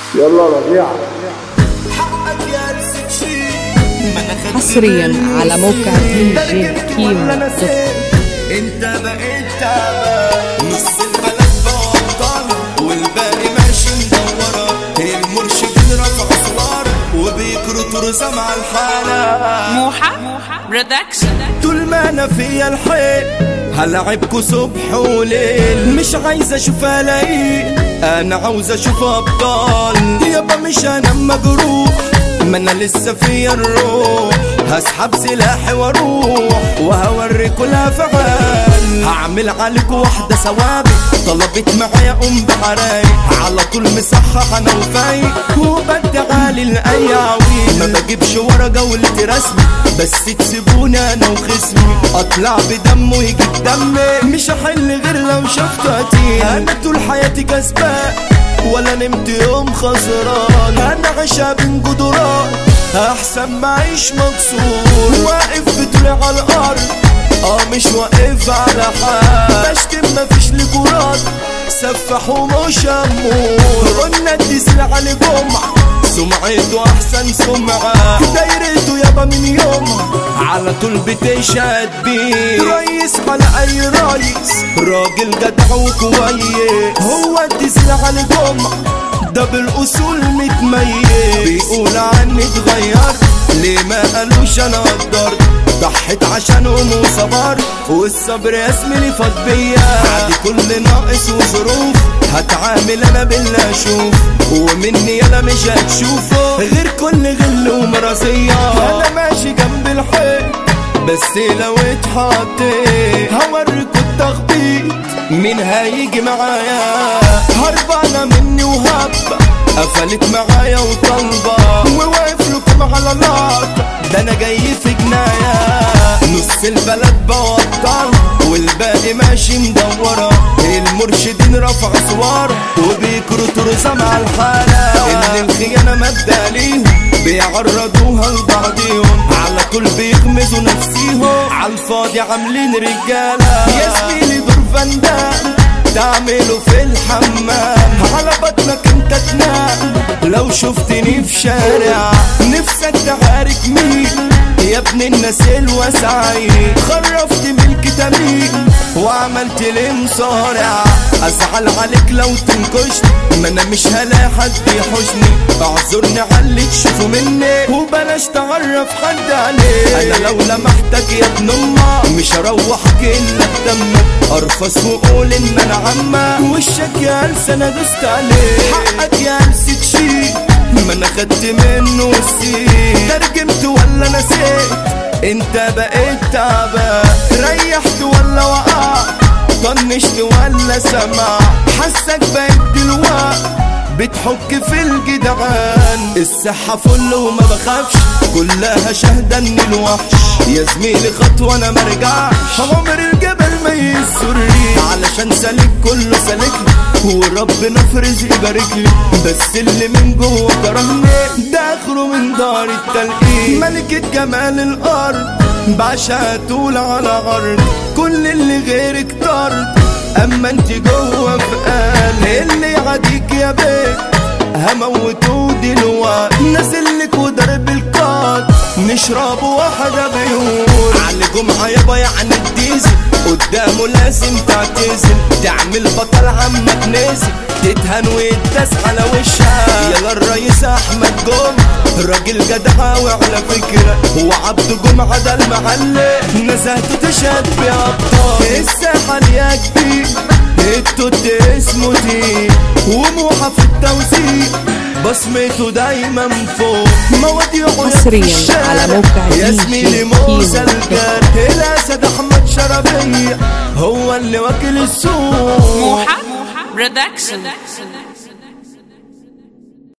يلا ربيع حقك يا السكشي ما انا خدت حصريا بالي على موقع دي ده جي ركبت كيمو ولا دوت كوم. نسيت انت بقيت تعبان نص البلد بطل والباقي ماشي مدورة المرشدين رفع صور وبيكروا ترسم على الحالة موحة برودكشن طول ما انا فيا الحيل هلعبكوا صبح وليل مش عايز اشوف الاقي انا عاوز اشوف ابطال يابا مش انا مجروح ما انا لسه فيا الروح هسحب سلاحي واروح وهوريكوا الافعال هعمل عليكوا واحده ثوابت طلبت معايا ام بحرايق على طول مصحح انا وفايق وبدعالي الاياوي ما بجيبش ورقه ولت رسمي بس تسيبوني انا وخصمي اطلع بدم ويجيب دمي مش هحل غير لو شفت قتيل انا طول حياتي كسبان ولا نمت يوم خسران انا عايشة بين جدران احسن ما اعيش مكسور واقف بطولي على الارض اه مش واقف على حال بشتم مفيش لي كرات سفح ومش امور قلنا الديزل على جمعة سمعته احسن سمعة دايرته يابا من يوم على طول بتشهد بيه ريس على اي ريس راجل جدع وكويس هو الديزل على جمعة ده بالاصول متميز بيقول عني اتغيرت ليه ما قالوش انا قدرت ضحيت عشانهم وصبرت والصبر يا زميلي فاض بيا عادي كل ناقص وظروف هتعامل انا باللي اشوف ومني انا مش هتشوفه غير كل غل ومرضية انا ماشي جنب الحيط بس لو اتحطيت هوريكوا التخبيط مين هيجي معايا هربانة مني وهبة قفلت معايا وطالبة وواقف لكم على لقطة ده انا جاي في جناية نص البلد بوطل والباقي ماشي مدورة المرشدين رفع صور وبيكروا ترسم على الحالة ان الخيانة مادة ليهم بيعرضوها لبعضيهم على طول بيغمزوا نفسيهم على الفاضي عاملين رجالة يا زميلي دور فندان تعمله في الحمام على بطنك انت تنام لو شفتني في شارع نفسك تعارك مين يا ابن الناس الوسعي خرفت ملك تميم وعملت لي مصارع ازعل عليك لو تنكشني ما انا مش هلاقي حد يحوشني اعذرني على اللي تشوفه مني وبلاش تعرف حد عليك انا لو لمحتك يا ابن امك مش هروحك الا بدمك ارفس واقول ان انا عمك وشك يا لسانة دوست عليه حقك يا لسة شي ما انا خدت منه السيل ترجمت ولا نسيت انت بقيت تعبان ريحت ولا وقعت طنشت ولا سمع حسك بقيت دلوقت بتحك في الجدعان الصحة فل وما بخافش كلها شهدة اني الوحش يا زميلي خطوة انا مرجعش عمر الجبل ما يسرني علشان سالك كله سالكني وربنا في رزقي يباركلي بس اللي من جوه كرهني ده اخره من دار التلقين ملكة جمال الارض بعشقها طول على عرض كل اللي غيرك طرد اما انت جوه في قلبي اللي يعاديك يا بيت هموته دلوقتي نازلك وضرب القاط نشرب واحدة بيقول على جمعة يابا يعني الديزل قدامه لازم تعتزل تعمل بطل عمك نازل تتهن ويتداس على وشها يلا الرئيس احمد جمعة راجل جدع وعلى فكرة هو عبد جمعة ده المعلم نزهته تشهد بأبطال الساحة يا كبير التوت اسمه تي وموحة في التوزيع بصمته دايما فوق مواضيعه حصرياً في الشارع. على موقع يا دي زميلي جي موسى كيمو. الجرح الاسد احمد شربية هو اللي واكل السوق موحة برودكشن